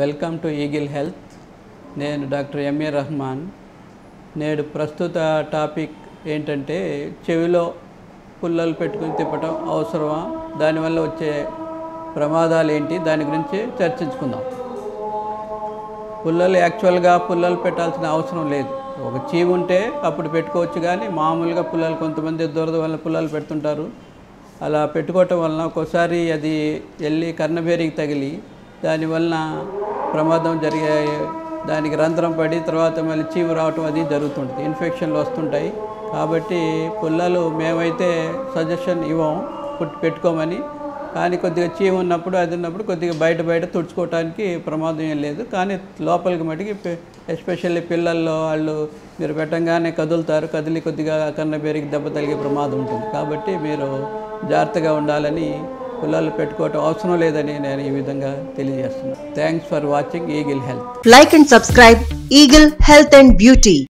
Welcome to Eagle health నేను doctor MA Rahman నేడు ప్రస్తుత టాపిక్ ఏంటంటే చెవిలో పుల్లలు పెట్టుకుని తిప్పటం అవసరమా దానివల్ల వచ్చే ప్రమాదాలు ఏంటి దాని గురించి చర్చించుకుందాం పుల్లలు యాక్చువల్గా పుల్లలు పెట్టాల్సిన అవసరం లేదు ఒక చీము ఉంటే అప్పుడు పెట్టుకోవచ్చు కానీ మామూలుగా పుల్లలు కొంతమంది దురద వల్ల పుల్లలు పెడుతుంటారు అలా పెట్టుకోవటం వలన ఒక్కోసారి అది వెళ్ళి కర్ణబేరికి తగిలి దానివలన ప్రమాదం జరిగే దానికి రంధ్రం పడి తర్వాత మళ్ళీ చీము రావటం అది జరుగుతుంటుంది ఇన్ఫెక్షన్లు వస్తుంటాయి కాబట్టి పుల్లలు మేమైతే సజెషన్ ఇవ్వం పుట్టి పెట్టుకోమని కానీ కొద్దిగా చీము ఉన్నప్పుడు అది ఉన్నప్పుడు కొద్దిగా బయట బయట తుడుచుకోవడానికి ప్రమాదం ఏం లేదు కానీ లోపలికి మటుకి ఎస్పెషల్లీ పిల్లల్లో వాళ్ళు మీరు పెట్టంగానే కదులుతారు కదిలి కొద్దిగా కన్న బేరికి దెబ్బ తగిలే ప్రమాదం ఉంటుంది కాబట్టి మీరు జాగ్రత్తగా ఉండాలని పిల్లలు పెట్టుకోవటం అవసరం లేదని నేను ఈ విధంగా తెలియజేస్తున్నాను thanks for watching Eagle health Like and subscribe Eagle Health and Beauty.